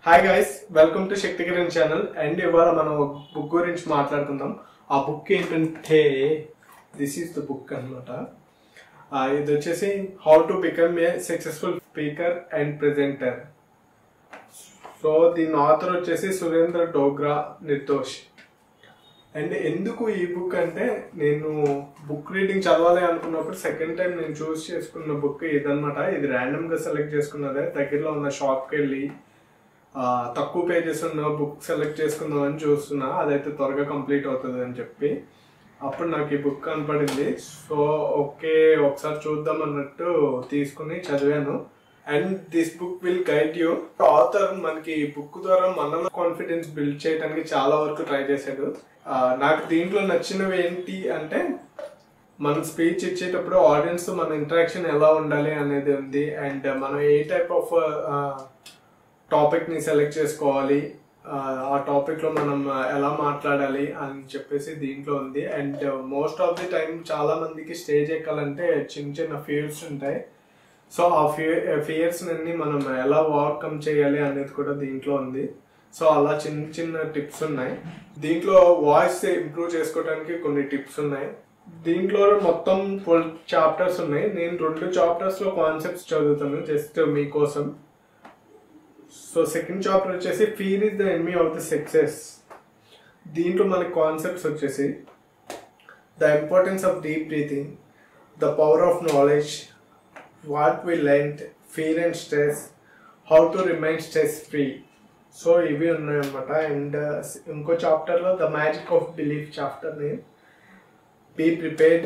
Hi guys welcome to Shakti Kiran channel and ఇవాళ మనం ఒక బుక్ గురించి మాట్లాడుకుందాం ఆ బుక్ ఏంటంటే దిస్ ఈస్ ద బుక్ అనమాట ఇది వచ్చేసి how to become a successful speaker and presenter so దీని ఆథర్ వచ్చేసి సురేంద్ర డోగ్రా నిర్దోష్ అండ్ ఎందుకు ఈ బుక్ అంటే నేను బుక్ రీడింగ్ చదవాలి అనుకున్నప్పుడు సెకండ్ టైం నేను చూస్ చేసుకున్న బుక్ ఇదనమాట ఇది random గా సెలెక్ట్ చేసుకున్నదే దగ్గరలో ఉన్న షాప్కి వెళ్ళి ఆ, తక్కువ పేజెస్ ఉన్న బుక్ సెలెక్ట్ చేసుకుందాం అని చూస్తున్నా అదైతే త్వరగా కంప్లీట్ అవుతుంది అని చెప్పి అప్పుడు నాకు ఈ బుక్ కనపడింది సో ఓకే ఒకసారి చూద్దాం అన్నట్టు తీసుకుని చదివాను and this book will guide you author మనకి ఈ బుక్ ద్వారా మనలో కాన్ఫిడెన్స్ బిల్డ్ చేయడానికి చాలా వరకు ట్రై చేశాడు ఆ, నాకు దీంట్లో నచ్చినవి ఏంటి అంటే మనం స్పీచ్ ఇచ్చేటప్పుడు ఆడియన్స్ తో మన ఇంటరాక్షన్ ఎలా ఉండాలి అనేది ఉంది అండ్ మనం ఏ టైప్ ఆఫ్ టాపిక్ ని సెలెక్ట్ చేసుకోవాలి ఆ, ఆ టాపిక్ లో మనం ఎలా మాట్లాడాలి అని చెప్పేసి దీంట్లో ఉంది and most of the time చాలా మందికి స్టేజ్ ఎక్కాలంటే చిన్న చిన్న ఫియర్స్ ఉంటాయి సో ఆ ఫియర్ ఫియర్స్ అన్ని మనం ఎలా ఓవర్కమ్ చేయాలి అనేది కూడా దీంట్లో ఉంది సో అలా చిన్న చిన్న టిప్స్ ఉన్నాయి దీంట్లో వాయిస్ ఇంప్రూవ్ చేసుకోవడానికి కొన్ని టిప్స్ ఉన్నాయి దీంట్లో మొత్తం ట్వెల్వ్ చాప్టర్స్ ఉన్నాయి నేను రెండు చాప్టర్స్ లో కాన్సెప్ట్స్ చదువుతాను జస్ట్ మీకోసం సో సెకండ్ చాప్టర్ వచ్చేసి fear is the enemy of the success దీంట్లో మనకి కాన్సెప్ట్స్ వచ్చేసి the importance of deep breathing the power of knowledge what we learnt fear and stress how to remain stress free so ఇవి ఉన్నాయన్నమాట and ఇంకో చాప్టర్లో the magic of belief chapter name be prepared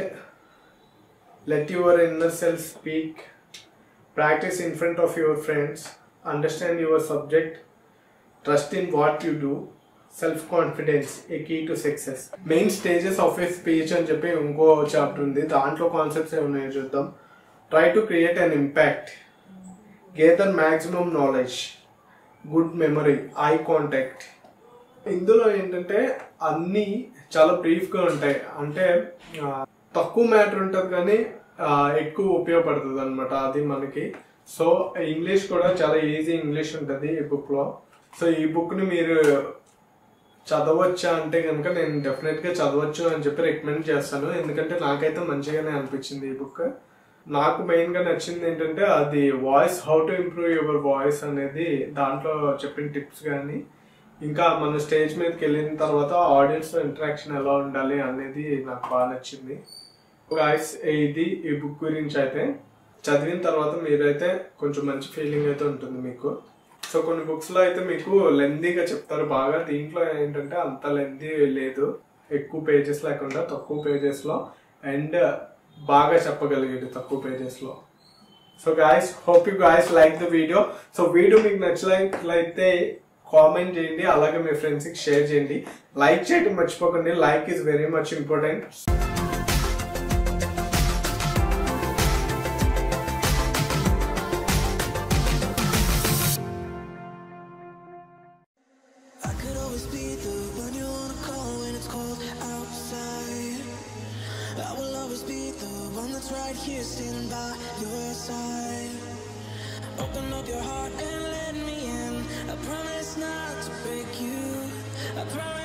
let your inner self speak practice in front of your friends understand your subject trust in what you do self confidence a key to success main stages of a speech అని చెప్పి ఇంకో chapter ఉంది దాంట్లో concepts ఏమున్నాయో చూద్దాం try to create an impact gather maximum knowledge good memory eye contact ఇందులో ఏంటంటే అన్నీ చాలా బ్రీఫ్గా ఉంటాయి అంటే ఆ, తక్కువ మ్యాటర్ ఉంటుంది కానీ ఆ, ఎక్కువ ఉపయోగపడుతుంది అనమాట అది మనకి సో ఇంగ్లీష్ కూడా చాలా ఈజీ ఇంగ్లీష్ ఉంటుంది ఈ బుక్లో సో ఈ బుక్ని మీరు చదవచ్చా అంటే కనుక నేను డెఫినెట్గా చదవచ్చు అని చెప్పి రికమెండ్ చేస్తాను ఎందుకంటే నాకైతే మంచిగానే అనిపించింది ఈ బుక్ నాకు మెయిన్గా నచ్చింది ఏంటంటే అది voice how to improve your voice అనేది దాంట్లో చెప్పిన టిప్స్ కానీ ఇంకా మన స్టేజ్ మీదకి వెళ్ళిన తర్వాత ఆడియన్స్తో ఇంటరాక్షన్ ఎలా ఉండాలి అనేది నాకు బాగా నచ్చింది గాయస్ ఇది ఈ బుక్ గురించి అయితే చదివిన తర్వాత మీరైతే కొంచెం మంచి ఫీలింగ్ అయితే ఉంటుంది మీకు సో కొన్ని బుక్స్ లో అయితే మీకు లెందీగా చెప్తారు బాగా దీంట్లో ఏంటంటే అంత లెందీ లేదు ఎక్కువ పేజెస్ లేకుండా తక్కువ పేజెస్ లో అండ్ బాగా చెప్పగలిగేది తక్కువ పేజెస్ లో so guys hope you guys like the video so video మీకు నచ్చినట్లయితే కామెంట్ చేయండి అలాగే మీ ఫ్రెండ్స్కి షేర్ చేయండి లైక్ చేయడం మర్చిపోకండి like is very much important I could always be the one you wanna call when it's cold outside. I will always be the one that's right here standing by your side. Open up your heart and let me in. I promise not to break you. I promise.